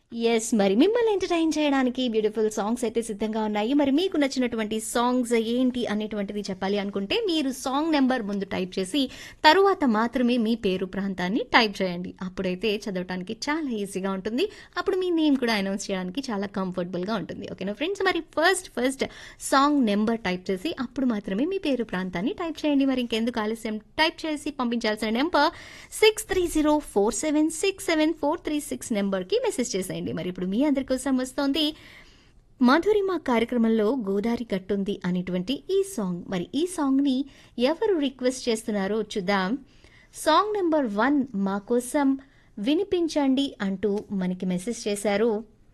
yes మరి మిమ్మల్ని entertain చేయడానికి బ్యూటిఫుల్ సాంగ్స్ అయితే సిద్ధంగా ఉన్నాయి మరి మీకు నచ్చినటువంటి సాంగ్స్ ఏంటి అనేటువంటిది చెప్పాలి అనుకుంటే మీరు సాంగ్ నెంబర్ ముందు టైప్ చేసి తరువాత మాత్రమే మీ పేరు ప్రాంతాన్ని టైప్ చేయండి అప్పుడైతే చదవడానికి చాలా ఈజీగా ఉంటుంది అప్పుడు మీ నేమ్ కూడా అనౌన్స్ చేయడానికి చాలా కంఫర్టబుల్ గా ఉంటుంది ఓకేనా ఫ్రెండ్స్ మరి first first song number type చేసి అప్పుడు మాత్రమే మీ పేరు ప్రాంతాన్ని టైప్ చేయండి మరి ఇంకెందుకు ఆలస్యం టైప్ చేసి పంపించాల్సిన number six three zero four seven six seven four three six నెంబర్కి మెసేజ్ చేసేయండి మరి ఇప్పుడు మీ అందరి కోసం వస్తోంది మధురిమ కార్యక్రమంలో గోదారి కట్టుంది అనేటువంటి ఈ సాంగ్ మరి ఈ సాంగ్ని ఎవరు రిక్వెస్ట్ చేస్తున్నారో చూద్దాం సాంగ్ నెంబర్ వన్ మా కోసం వినిపించండి అంటూ మనకి మెసేజ్ చేశారు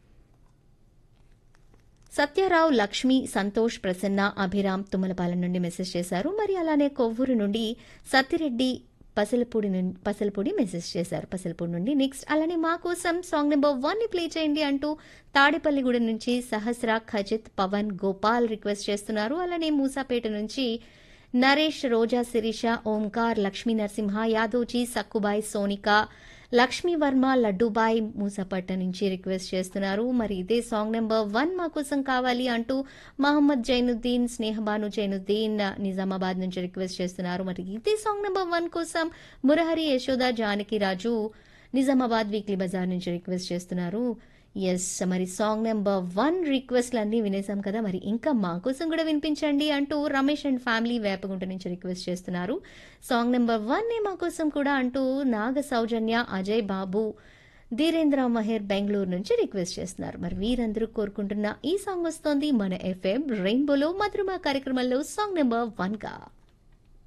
సత్యారావు లక్ష్మి సంతోష్ ప్రసన్న అభిరామ్ తుమ్మలపాలెం నుండి మెసేజ్ చేశారు మరి అలానే కొవ్వూరు నుండి సత్తిరెడ్డి పసలపూడి నుండి పసలపూడి మెసేజ్ చేశారు పసలపూడి నుండి నెక్స్ట్ అలానే మా కోసం సాంగ్ నెంబర్ వన్ ని ప్లే చేయండి అంటూ తాడేపల్లిగూడెం నుంచి సహస్ర ఖజిత్ పవన్ గోపాల్ రిక్వెస్ట్ చేస్తున్నారు అలానే మూసాపేట నుంచి నరేష్ రోజా శిరీష ఓంకార్ లక్ష్మీ నరసింహ యాదవ్జీ సక్కుబాయ్ సోనిక లక్ష్మీ వర్మ లడ్డూబాయ్ మూసపట్ట నుంచి రిక్వెస్ట్ చేస్తున్నారు మరి ఇదే సాంగ్ నెంబర్ వన్ మా కోసం కావాలి అంటూ మహమ్మద్ జైనుద్దీన్ స్నేహబాను జైనుద్దీన్ నిజామాబాద్ నుంచి రిక్వెస్ట్ చేస్తున్నారు మరి ఇదే సాంగ్ నెంబర్ వన్ కోసం మురహరి యశోద జానకి రాజు నిజామాబాద్ వీక్లీ బజార్ నుంచి రిక్వెస్ట్ చేస్తున్నారు ఎస్ మరి సాంగ్ నెంబర్ వన్ రిక్వెస్ట్లు అన్నీ వినేసాం కదా మరి ఇంకా మా కోసం కూడా వినిపించండి అంటూ రమేష్ అండ్ ఫ్యామిలీ వేపగుంట నుంచి రిక్వెస్ట్ చేస్తున్నారు సాంగ్ నెంబర్ వన్ నే మా కోసం కూడా అంటూ నాగ సౌజన్య అజయ్ బాబు ధీరేంద్ర మహేర్ బెంగళూరు నుంచి రిక్వెస్ట్ చేస్తున్నారు మరి వీరందరూ కోరుకుంటున్న ఈ సాంగ్ వస్తోంది మన ఎఫ్ఎం రెయిన్బోలో మధురమ కార్యక్రమంలో సాంగ్ నెంబర్ వన్ గా